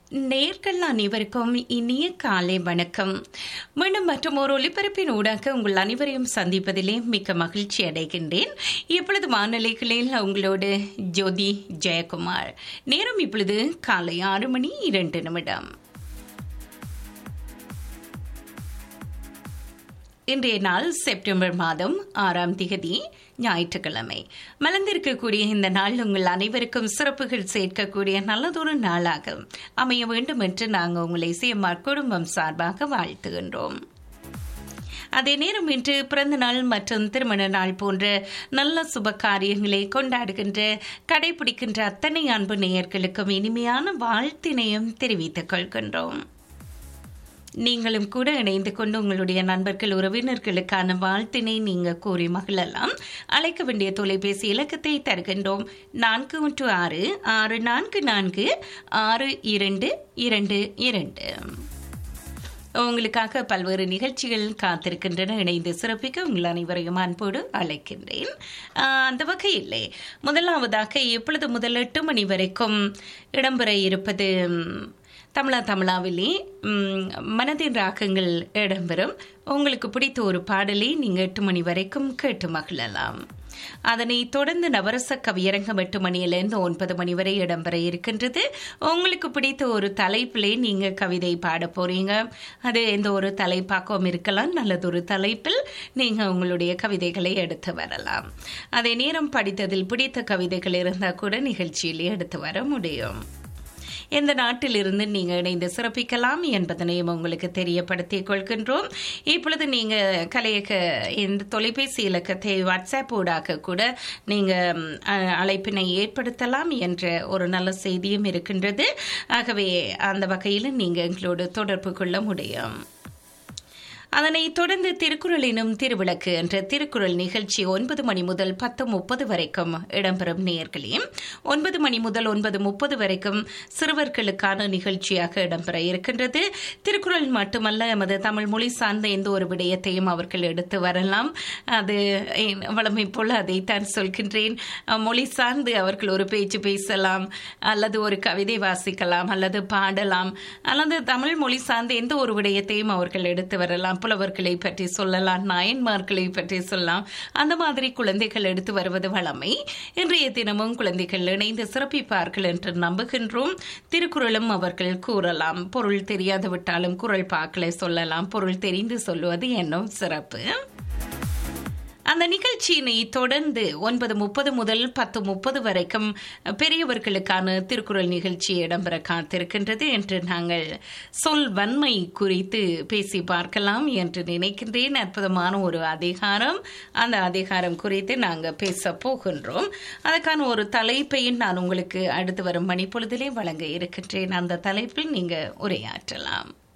நேர்கள் அனைவருக்கும் இனிய காலை வணக்கம் மீண்டும் மற்றும் ஒரு ஒலிபரப்பின் ஊடாக உங்கள் அனைவரையும் சந்திப்பதிலே மிக்க மகிழ்ச்சி அடைகின்றேன் இப்பொழுது வானொலிகளில் உங்களோடு ஜோதி ஜெயக்குமார் நேரம் இப்பொழுது காலை ஆறு மணி இரண்டு நிமிடம் இன்றைய நாள் செப்டம்பர் மாதம் ஆறாம் திகதி ஞாயிற்றுக்கிழமை மலர்ந்திருக்கக்கூடிய இந்த நாள் உங்கள் அனைவருக்கும் சிறப்புகள் சேர்க்கக்கூடிய நல்லதொரு நாளாக அமைய வேண்டும் என்று நாங்கள் உங்களை சிஎம்ஆர் குடும்பம் சார்பாக வாழ்த்துகின்றோம் அதே நேரம் இன்று பிறந்த நாள் மற்றும் திருமண நாள் போன்ற நல்ல சுப காரியங்களை கொண்டாடுகின்ற கடைபிடிக்கின்ற அத்தனை அன்பு நேயர்களுக்கும் இனிமையான வாழ்த்தினையும் தெரிவித்துக் கொள்கின்றோம் நீங்களும் கூட இணைந்து கொண்டு உங்களுடைய நண்பர்கள் உறவினர்களுக்கான வாழ்த்தினை நீங்க கூறி மகிழலாம் அழைக்க வேண்டிய தொலைபேசி இலக்கத்தை தருகின்றோம் நான்கு ஒன்று ஆறு ஆறு நான்கு நான்கு ஆறு இரண்டு இரண்டு இரண்டு உங்களுக்காக பல்வேறு நிகழ்ச்சிகள் காத்திருக்கின்றன இணைந்து சிறப்பிக்க உங்கள் அனைவரையும் அன்போடு அழைக்கின்றேன் அந்த வகையிலே முதலாவதாக எப்பொழுது முதல் எட்டு மணி வரைக்கும் இடம்பெற இருப்பது தமிழா தமிழாவிலே மனதின் ராகங்கள் இடம்பெறும் உங்களுக்கு பிடித்த ஒரு பாடலை நீங்கள் எட்டு மணி வரைக்கும் கேட்டு மகிழலாம் அதனை தொடர்ந்து நவரச கவியரங்கம் எட்டு மணியிலிருந்து ஒன்பது மணி வரை இடம்பெற இருக்கின்றது உங்களுக்கு பிடித்த ஒரு தலைப்பிலே நீங்க கவிதை பாட போறீங்க அது எந்த ஒரு தலைப்பாகவும் இருக்கலாம் நல்லதொரு தலைப்பில் நீங்க உங்களுடைய கவிதைகளை எடுத்து வரலாம் அதே நேரம் படித்ததில் பிடித்த கவிதைகள் இருந்தால் கூட நிகழ்ச்சியில் எடுத்து வர முடியும் எந்த நாட்டிலிருந்து நீங்க இணைந்து சிறப்பிக்கலாம் என்பதனையும் உங்களுக்கு தெரியப்படுத்திக் கொள்கின்றோம் இப்பொழுது நீங்க கலையக இந்த தொலைபேசி இலக்கத்தை வாட்ஸ்அப் ஊடாக கூட நீங்க அழைப்பினை ஏற்படுத்தலாம் என்ற ஒரு நல்ல செய்தியும் இருக்கின்றது ஆகவே அந்த வகையில் நீங்க எங்களோடு தொடர்பு கொள்ள முடியும் அதனை தொடர்ந்து திருக்குறள் எனும் திருவிளக்கு என்ற திருக்குறள் நிகழ்ச்சி ஒன்பது மணி முதல் பத்து முப்பது வரைக்கும் இடம்பெறும் நேர்களே ஒன்பது மணி முதல் ஒன்பது முப்பது வரைக்கும் சிறுவர்களுக்கான நிகழ்ச்சியாக இடம்பெற இருக்கின்றது திருக்குறள் மட்டுமல்ல எமது தமிழ் மொழி சார்ந்த எந்த ஒரு விடயத்தையும் அவர்கள் எடுத்து வரலாம் அது வளமை போல அதைத்தான் சொல்கின்றேன் மொழி சார்ந்து அவர்கள் ஒரு பேச்சு பேசலாம் அல்லது ஒரு கவிதை வாசிக்கலாம் அல்லது பாடலாம் அல்லது தமிழ் மொழி சார்ந்த எந்த ஒரு விடயத்தையும் அவர்கள் எடுத்து வரலாம் புலவர்களை பற்றி சொல்லலாம் நாயன்மார்களை பற்றி சொல்லலாம் அந்த மாதிரி குழந்தைகள் எடுத்து வருவது வளமை இன்றைய தினமும் குழந்தைகள் இணைந்து சிறப்பிப்பார்கள் என்று நம்புகின்றோம் திருக்குறளும் அவர்கள் கூறலாம் பொருள் தெரியாது விட்டாலும் குரல் பாக்களை சொல்லலாம் பொருள் தெரிந்து சொல்லுவது என்னும் சிறப்பு அந்த நிகழ்ச்சியினை தொடர்ந்து ஒன்பது முப்பது முதல் பத்து முப்பது வரைக்கும் பெரியவர்களுக்கான திருக்குறள் நிகழ்ச்சி இடம்பெற காத்திருக்கின்றது என்று நாங்கள் சொல் வன்மை குறித்து பேசி பார்க்கலாம் என்று நினைக்கின்றேன் அற்புதமான ஒரு அதிகாரம் அந்த அதிகாரம் குறித்து நாங்கள் பேச போகின்றோம் அதற்கான ஒரு தலைப்பையும் நான் உங்களுக்கு அடுத்து வரும் மணிப்பொழுதிலே வழங்க இருக்கின்றேன் அந்த தலைப்பில் நீங்க உரையாற்றலாம்